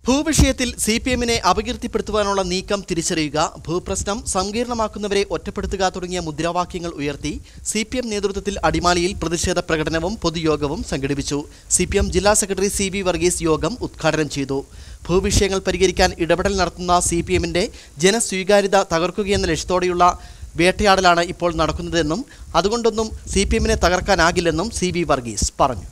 ഭൂവിഷയത്തിൽ C P എമ്മിനെ അപകീർത്തിപ്പെടുത്തുവാനുള്ള നീക്കം തിരിച്ചറിയുക ഭൂപ്രശ്നം സങ്കീർണമാക്കുന്നവരെ ഒറ്റപ്പെടുത്തുക തുടങ്ങിയ മുദ്രാവാക്യങ്ങൾ ഉയർത്തി സി പി എം നേതൃത്വത്തിൽ അടിമാലിയിൽ പ്രതിഷേധ പ്രകടനവും പൊതുയോഗവും സംഘടിപ്പിച്ചു സി പി എം ജില്ലാ സെക്രട്ടറി സി വി വർഗീസ് യോഗം ഉദ്ഘാടനം ചെയ്തു ഭൂവിഷയങ്ങൾ പരിഹരിക്കാൻ ഇടപെടൽ നടത്തുന്ന സി പി എമ്മിൻ്റെ ജനസ്വീകാര്യത തകർക്കുകയെന്ന ലക്ഷ്യത്തോടെയുള്ള വേട്ടയാടലാണ് ഇപ്പോൾ നടക്കുന്നതെന്നും അതുകൊണ്ടൊന്നും സി പി എമ്മിനെ തകർക്കാനാകില്ലെന്നും സി വി വർഗീസ് പറഞ്ഞു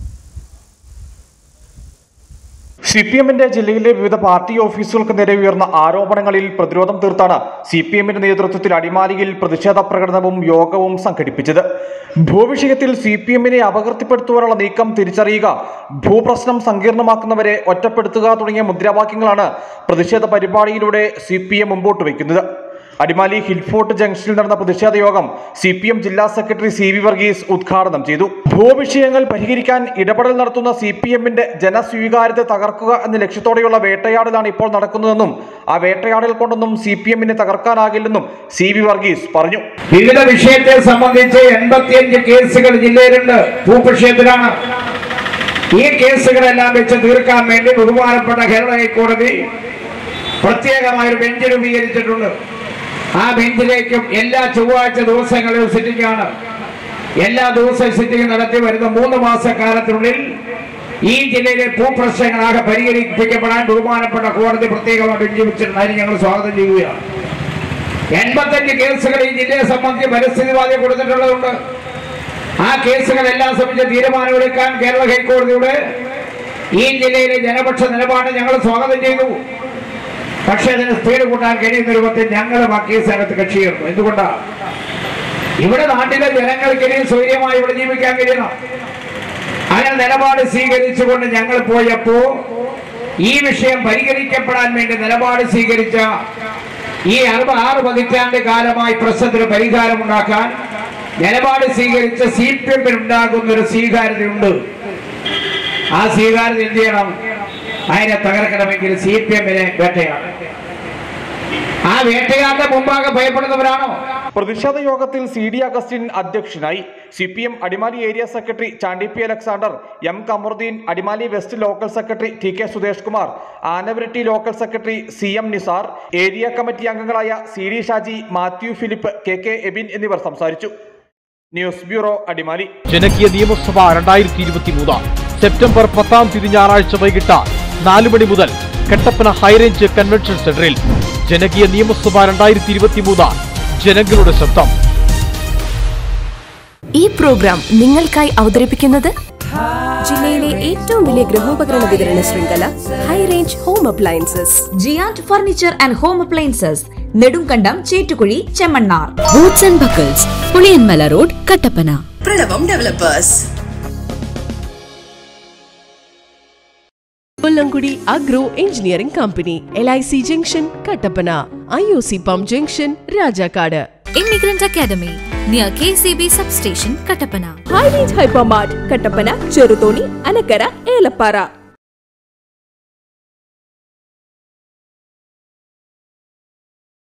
സി പി എമ്മിന്റെ ജില്ലയിലെ വിവിധ പാർട്ടി ഓഫീസുകൾക്ക് നേരെ ഉയർന്ന ആരോപണങ്ങളിൽ പ്രതിരോധം തീർത്താണ് സി പി എമ്മിന്റെ നേതൃത്വത്തിൽ അടിമാലിയിൽ പ്രതിഷേധ പ്രകടനവും യോഗവും സംഘടിപ്പിച്ചത് ഭൂവിഷയത്തിൽ സി പി എമ്മിനെ അപകീർത്തിപ്പെടുത്തുവാനുള്ള നീക്കം തിരിച്ചറിയുക ഭൂപ്രശ്നം സങ്കീർണമാക്കുന്നവരെ ഒറ്റപ്പെടുത്തുക തുടങ്ങിയ മുദ്രാവാക്യങ്ങളാണ് പ്രതിഷേധ പരിപാടിയിലൂടെ സി പി എം മുമ്പോട്ട് വയ്ക്കുന്നത് അടിമാലി ഹിൽഫോർട്ട് ജംഗ്ഷനിൽ നടന്ന പ്രതിഷേധ യോഗം സി പി എം ജില്ലാ സെക്രട്ടറി സി വി വർഗീസ് ഉദ്ഘാടനം ചെയ്തു ഭൂവിഷയങ്ങൾ പരിഹരിക്കാൻ ഇടപെടൽ നടത്തുന്ന സി പി എമ്മിന്റെ ജനസ്വീകാര്യത തകർക്കുക എന്ന ലക്ഷ്യത്തോടെയുള്ള വേട്ടയാടലാണ് ഇപ്പോൾ നടക്കുന്നതെന്നും ആ വേട്ടയാടൽ കൊണ്ടൊന്നും സി പി എമ്മിനെ തകർക്കാനാകില്ലെന്നും സി വി വർഗീസ് പറഞ്ഞു വിവിധ വിഷയത്തെ സംബന്ധിച്ച് എൺപത്തിയഞ്ച് കേസുകൾ ജില്ലയിലുണ്ട് ഭൂവിഷയത്തിലാണ് ഈ കേസുകളെല്ലാം വെച്ച് തീർക്കാൻ വേണ്ടി ബഹുമാനപ്പെട്ട കേരള ഹൈക്കോടതി പ്രത്യേകമായ ഒരു ബെഞ്ച് രൂപീകരിച്ചിട്ടുണ്ട് ആ ബെഞ്ചിലേക്കും എല്ലാ ചൊവ്വാഴ്ച ദിവസങ്ങളിലും സിറ്റിംഗ് ആണ് എല്ലാ ദിവസവും സിറ്റിംഗ് നടത്തി വരുന്ന മൂന്ന് മാസക്കാലത്തിനുള്ളിൽ ഈ ജില്ലയിലെ ഭൂപ്രശ്നങ്ങളാകെ പരിഹരിപ്പിക്കപ്പെടാൻ ബഹുമാനപ്പെട്ട കോടതി പ്രത്യേകമായി ബെഞ്ച് വെച്ചിട്ടുണ്ടായി ഞങ്ങൾ സ്വാഗതം ചെയ്യുകയാണ് എൺപത്തഞ്ച് കേസുകൾ ഈ ജില്ലയെ സംബന്ധിച്ച് പരിസ്ഥിതിവാദി കൊടുത്തിട്ടുള്ളതുണ്ട് ആ കേസുകളെല്ലാം സംബന്ധിച്ച് തീരുമാനമെടുക്കാൻ കേരള ഹൈക്കോടതിയുടെ ഈ ജില്ലയിലെ ജനപക്ഷ നിലപാട് ഞങ്ങൾ സ്വാഗതം ചെയ്തു പക്ഷേ അതിന് സ്പീഡ് കൂട്ടാൻ കഴിയുന്ന രൂപത്തിൽ ഞങ്ങളും ആ കേസിനകത്ത് കക്ഷി ചേർന്നു എന്തുകൊണ്ടാണ് ഇവിടെ നാട്ടിലെ ജനങ്ങൾക്കിടയിൽ സ്വൈര്യമായി ഇവിടെ ജീവിക്കാൻ കഴിയണം അങ്ങനെ നിലപാട് സ്വീകരിച്ചുകൊണ്ട് ഞങ്ങൾ പോയപ്പോ ഈ വിഷയം പരിഹരിക്കപ്പെടാൻ വേണ്ടി നിലപാട് സ്വീകരിച്ച ഈ അറുപത് ആറ് പതിറ്റാണ്ട് കാലമായി പ്രശ്നത്തിന് പരിഹാരമുണ്ടാക്കാൻ നിലപാട് സ്വീകരിച്ച സി പി എമ്മിൽ ഉണ്ടാകുന്ന ഒരു സ്വീകാര്യതയുണ്ട് ആ സ്വീകാര്യത എന്ത് ചെയ്യണം അതിനെ തകർക്കണമെങ്കിൽ സി പി എമ്മിനെ വേട്ടയാണ് ആ വേട്ടയാന്റെ മുമ്പാകെ ഭയപ്പെടുന്നവരാണോ പ്രതിഷേധ യോഗത്തിൽ സി ഡി അഗസ്റ്റിൻ അധ്യക്ഷനായി C P M Adimali area secretary Chandy P Alexander M Kamaruddin Adimali west local secretary T K Sudesh Kumar Anavaratti local secretary C M Nisar area committee അംഗങ്ങളായ C D Shaji Mathew Philip K K Abin എന്നിവർ സംസാരിച്ചു ന്യൂസ് ബ്യൂറോ അടിമാലി ജനകീയ നിയമസഭ രണ്ടായിരത്തി ഇരുപത്തി മൂന്ന് സെപ്റ്റംബർ പത്താം തീയതി ഞായറാഴ്ച വൈകിട്ട് നാല് മണി മുതൽ കട്ടപ്പന ഹൈറേഞ്ച് കൺവെൻഷൻ സെന്ററിൽ ജനകീയ നിയമസഭ രണ്ടായിരത്തി ഇരുപത്തി മൂന്ന് ജനങ്ങളുടെ ശബ്ദം ഈ പ്രോഗ്രാം നിങ്ങൾക്കായി അവതരിപ്പിക്കുന്നത് ജില്ലയിലെ ഏറ്റവും വലിയ ഗൃഹോപകരണ വിതരണ ശൃംഖല high range home appliances giant furniture and home appliances Nedumkandam Chettukuzhi Chemmannar boots and buckles Puliyanmala road Kattappana Pranavam developers Kollamkudi agro engineering company L I C junction Kattappana I O C pump junction Rajakkad immigrant academy near K C B sub station Kattappana high range hypermart Kattappana Cheruthoni Anakkara Elappara